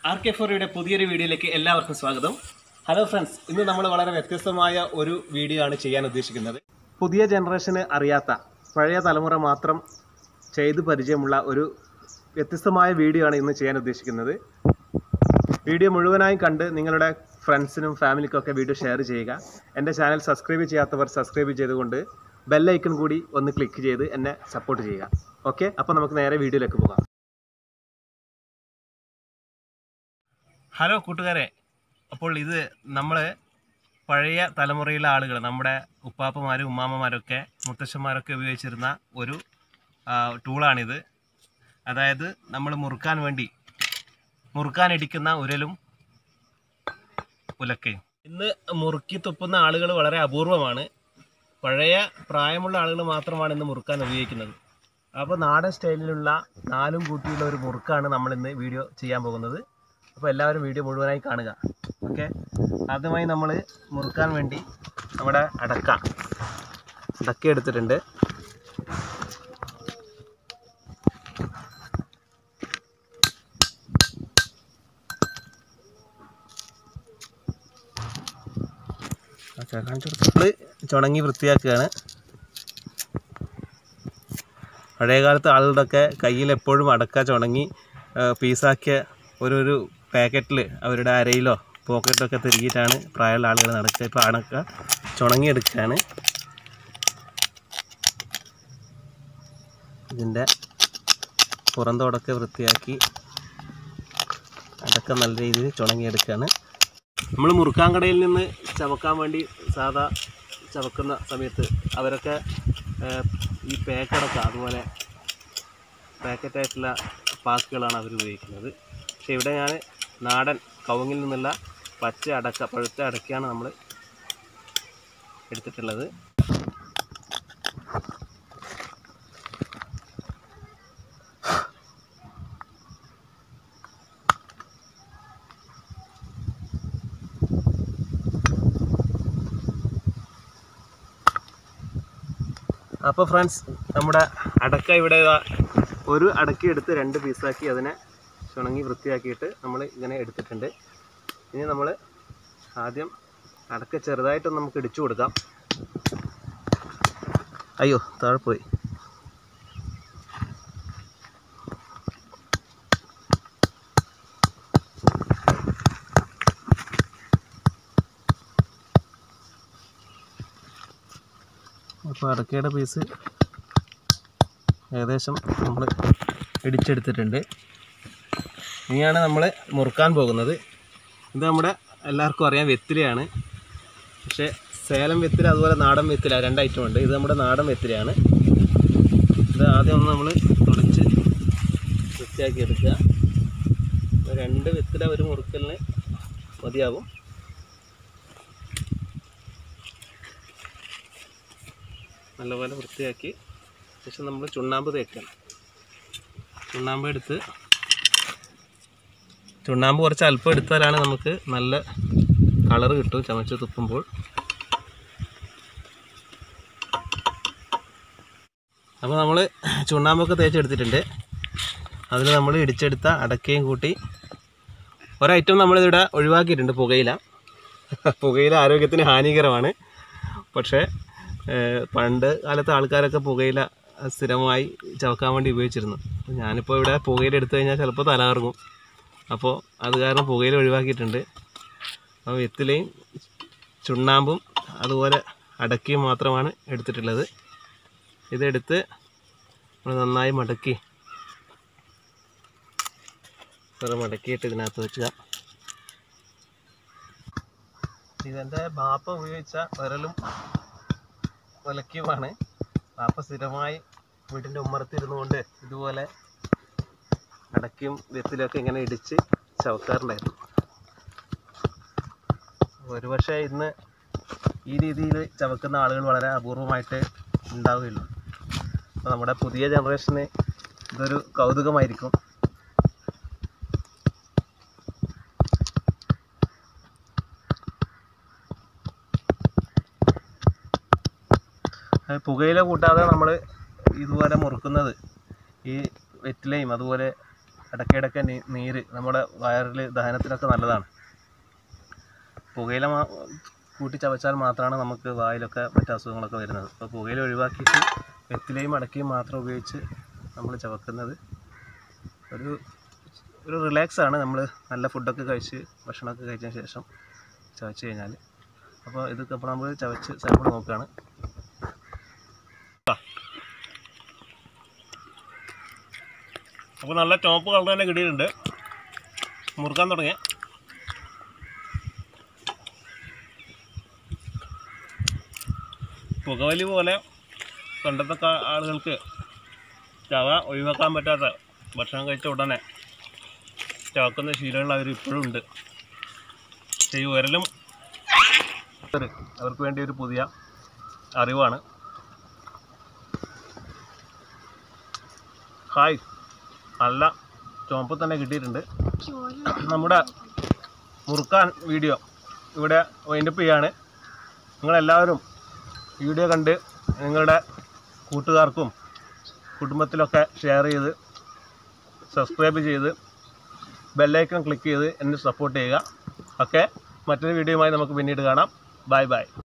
R K ഫോറിയുടെ പുതിയൊരു വീഡിയോയിലേക്ക് എല്ലാവർക്കും സ്വാഗതം ഹലോ ഫ്രണ്ട്സ് ഇന്ന് നമ്മൾ വളരെ വ്യത്യസ്തമായ ഒരു വീഡിയോ ആണ് ചെയ്യാൻ ഉദ്ദേശിക്കുന്നത് പുതിയ ജനറേഷന് അറിയാത്ത പഴയ തലമുറ മാത്രം ചെയ്ത് പരിചയമുള്ള ഒരു വ്യത്യസ്തമായ വീഡിയോ ആണ് ഇന്ന് ചെയ്യാൻ ഉദ്ദേശിക്കുന്നത് വീഡിയോ മുഴുവനായും കണ്ട് നിങ്ങളുടെ ഫ്രണ്ട്സിനും ഫാമിലിക്കും ഒക്കെ വീഡിയോ ഷെയർ ചെയ്യുക എൻ്റെ ചാനൽ സബ്സ്ക്രൈബ് ചെയ്യാത്തവർ സബ്സ്ക്രൈബ് ചെയ്തുകൊണ്ട് ബെല്ലൈക്കൺ കൂടി ഒന്ന് ക്ലിക്ക് ചെയ്ത് എന്നെ സപ്പോർട്ട് ചെയ്യുക ഓക്കെ അപ്പോൾ നമുക്ക് നേരെ വീഡിയോയിലേക്ക് പോകാം ഹലോ കൂട്ടുകാരെ അപ്പോൾ ഇത് നമ്മൾ പഴയ തലമുറയിലെ ആളുകൾ നമ്മുടെ ഉപ്പാപ്പമാരും ഉമ്മാമ്മമാരൊക്കെ മുത്തശ്ശന്മാരൊക്കെ ഉപയോഗിച്ചിരുന്ന ഒരു ആ, ടൂളാണിത് അതായത് നമ്മൾ മുറുക്കാൻ വേണ്ടി മുറുക്കാൻ ഇടിക്കുന്ന ഉരലും ഉലക്കയും ഇന്ന് മുറുക്കി തുപ്പുന്ന ആളുകൾ വളരെ അപൂർവമാണ് പഴയ പ്രായമുള്ള ആളുകൾ മാത്രമാണ് ഇന്ന് മുറുക്കാൻ ഉപയോഗിക്കുന്നത് അപ്പോൾ നാടൻ സ്റ്റൈലിലുള്ള നാലും കൂട്ടിയുള്ള ഒരു മുറുക്കാണ് നമ്മൾ ഇന്ന് വീഡിയോ ചെയ്യാൻ പോകുന്നത് അപ്പോൾ എല്ലാവരും വീഡിയോ മുഴുവനായി കാണുക ഓക്കെ ആദ്യമായി നമ്മൾ മുറുക്കാൻ വേണ്ടി നമ്മുടെ അടക്ക അടക്ക എടുത്തിട്ടുണ്ട് നമ്മൾ ചുണങ്ങി വൃത്തിയാക്കുകയാണ് പഴയകാലത്ത് ആളുകളുടെയൊക്കെ കയ്യിൽ എപ്പോഴും അടക്ക ചുണങ്ങി ആ, പീസാക്കിയ ഒരു ഒരു പാക്കറ്റിൽ അവരുടെ അരയിലോ പോക്കറ്റിലൊക്കെ തിരികിയിട്ടാണ് പ്രായമുള്ള ആളുകൾ നടക്കുക ഇപ്പോൾ അടക്ക ചുണങ്ങിയെടുക്കുകയാണ് ഇതിൻ്റെ പുറന്തോടൊക്കെ വൃത്തിയാക്കി അടക്ക നല്ല രീതിയിൽ ചുണങ്ങിയെടുക്കുകയാണ് നമ്മൾ മുറുക്കാൻ കടയിൽ നിന്ന് ചവക്കാൻ വേണ്ടി സാധാ ചവക്കുന്ന സമയത്ത് അവരൊക്കെ ഏഹ്, ഈ പാക്കടക്ക അതുപോലെ പാക്കറ്റായിട്ടുള്ള പാക്കുകളാണ് അവർ ഉപയോഗിക്കുന്നത് പക്ഷേ ഇവിടെ ഞാൻ നാടൻ കവുങ്ങിൽ നിന്നുള്ള പച്ച അടക്ക പഴുത്ത അടക്കയാണ് നമ്മൾ എടുത്തിട്ടുള്ളത് അപ്പോൾ ഫ്രണ്ട്സ് നമ്മുടെ അടക്ക ഇവിടെ ദാ ഒരു അടക്ക എടുത്ത് രണ്ട് പീസാക്കി അതിനെ ചുണങ്ങി വൃത്തിയാക്കിയിട്ട് നമ്മൾ ഇങ്ങനെ എടുത്തിട്ടുണ്ട് ഇനി നമ്മൾ ആദ്യം അടക്ക ചെറുതായിട്ടൊന്ന് നമുക്ക് ഇടിച്ചു കൊടുക്കാം അയ്യോ താഴെ പോയി അപ്പോൾ അടക്കയുടെ പീസ് ഏകദേശം നമ്മൾ ഇടിച്ചെടുത്തിട്ടുണ്ട് ഇനിയാണ് നമ്മൾ മുറുക്കാൻ പോകുന്നത് ഇത് നമ്മുടെ എല്ലാവർക്കും അറിയാം വെത്തിലയാണ് പക്ഷേ സേലം വെത്തില അതുപോലെ നാടൻ വെത്തില രണ്ട് ഐറ്റം ഉണ്ട് ഇത് നമ്മുടെ നാടൻ വെത്തിലയാണ് ഇത് ആദ്യം ഒന്ന് നമ്മൾ തുടച്ച് വൃത്തിയാക്കി എടുക്കുക അപ്പോൾ രണ്ട് വെത്തില ഒരു മുറുക്കലിന് മതിയാവും നല്ലപോലെ വൃത്തിയാക്കി ശേഷം നമ്മൾ ചുണ്ണാമ്പ് തേക്കണം ചുണ്ണാമ്പ് എടുത്ത് ചുണ്ണാമ്പ് കുറച്ച് അല്പം എടുത്താലാണ് നമുക്ക് നല്ല കളർ കിട്ടും ചമച്ച് തുപ്പുമ്പോൾ അപ്പോൾ നമ്മൾ ചുണ്ണാമ്പൊക്കെ തേച്ചെടുത്തിട്ടുണ്ട് അതിൽ നമ്മൾ ഇടിച്ചെടുത്ത അടക്കയും കൂട്ടി ഒരൈറ്റം നമ്മളിവിടെ ഒഴിവാക്കിയിട്ടുണ്ട് പുകയില പുകയില ആരോഗ്യത്തിന് ഹാനികരമാണ് പക്ഷേ ഏഹ്, പണ്ട് കാലത്തെ ആൾക്കാരൊക്കെ പുകയില സ്ഥിരമായി ചവക്കാൻ വേണ്ടി ഉപയോഗിച്ചിരുന്നു അപ്പോൾ ഞാനിപ്പോൾ ഇവിടെ പുകയില എടുത്തു കഴിഞ്ഞാൽ ചിലപ്പോൾ തലകറങ്ങും അപ്പോൾ അത് കാരണം പുകയില ഒഴിവാക്കിയിട്ടുണ്ട് അപ്പോൾ വെത്തിലയും ചുണ്ണാമ്പും അതുപോലെ അടക്കയും മാത്രമാണ് എടുത്തിട്ടുള്ളത് ഇതെടുത്ത് നമ്മൾ നന്നായി മടക്കി കുറെ മടക്കിയിട്ട് ഇതിനകത്ത് വെക്കുക ഇതെൻ്റെ ബാപ്പ ഉപയോഗിച്ച വിരലും ഒലക്കുമാണ് ബാപ്പ സ്ഥിരമായി വീട്ടിൻ്റെ ഉമ്മറത്തിരുന്നു കൊണ്ട് ഇതുപോലെ അടക്കയും വെത്തിലൊക്കെ ഇങ്ങനെ ഇടിച്ച് ചവക്കാറുണ്ടായിരുന്നു ഒരുപക്ഷെ ഇന്ന് ഈ രീതിയിൽ ചവക്കുന്ന ആളുകൾ വളരെ അപൂർവമായിട്ട് ഉണ്ടാവുകയുള്ളൂ അപ്പോൾ നമ്മുടെ പുതിയ ജനറേഷന് ഇതൊരു കൗതുകമായിരിക്കും അത് പുകയില കൂട്ടാതെ നമ്മൾ ഇതുപോലെ മുറുക്കുന്നത് ഈ വെറ്റിലയും അതുപോലെ ഇടയ്ക്കിടയ്ക്ക് നീ നീര് നമ്മുടെ വയറിൽ ദഹനത്തിനൊക്കെ നല്ലതാണ് പുകയില മാ കൂട്ടി ചവച്ചാൽ മാത്രമാണ് നമുക്ക് വായിലൊക്കെ മറ്റു അസുഖങ്ങളൊക്കെ വരുന്നത് അപ്പോൾ പുകയില ഒഴിവാക്കിയിട്ട് വെറ്റിലയും അടക്കയും മാത്രം ഉപയോഗിച്ച് നമ്മൾ ചവക്കുന്നത് ഒരു ഒരു റിലാക്സ് ആണ് നമ്മൾ നല്ല ഫുഡൊക്കെ കഴിച്ച് ഭക്ഷണമൊക്കെ കഴിച്ചതിന് ശേഷം ചവച്ച് കഴിഞ്ഞാൽ അപ്പോൾ ഇതൊക്കെ അപ്പോൾ നമ്മൾ ചവച്ച് സാമ്പിൾ നോക്കുകയാണ് അപ്പോൾ നല്ല ചോപ്പ് കളർ തന്നെ കിട്ടിയിട്ടുണ്ട് മുറുക്കാൻ തുടങ്ങി പുകവലി പോലെ പണ്ടത്തെ കാ- ആളുകൾക്ക് ചവ ഒഴിവാക്കാൻ പറ്റാത്ത ഭക്ഷണം കഴിച്ച ഉടനെ ചവക്കുന്ന ശീലങ്ങൾ അവർ ഇപ്പോഴും ഉണ്ട് പക്ഷേ ഈ ഉരലും ഒരു അവർക്ക് വേണ്ടി ഒരു പുതിയ അറിവാണ് ഹായ് നല്ല ചുവപ്പ് തന്നെ കിട്ടിയിട്ടുണ്ട് നമ്മുടെ മുറുക്കാൻ വീഡിയോ ഇവിടെ വൈൻഡപ്പ് ചെയ്യാണ് നിങ്ങളെല്ലാവരും വീഡിയോ കണ്ട് നിങ്ങളുടെ കൂട്ടുകാർക്കും കുടുംബത്തിലൊക്കെ ഷെയർ ചെയ്ത് സബ്സ്ക്രൈബ് ചെയ്ത് ബെല്ലൈക്കൺ ക്ലിക്ക് ചെയ്ത് എന്നെ സപ്പോർട്ട് ചെയ്യുക ഓക്കെ മറ്റൊരു വീഡിയോയുമായി നമുക്ക് പിന്നീട് കാണാം ബൈ ബൈ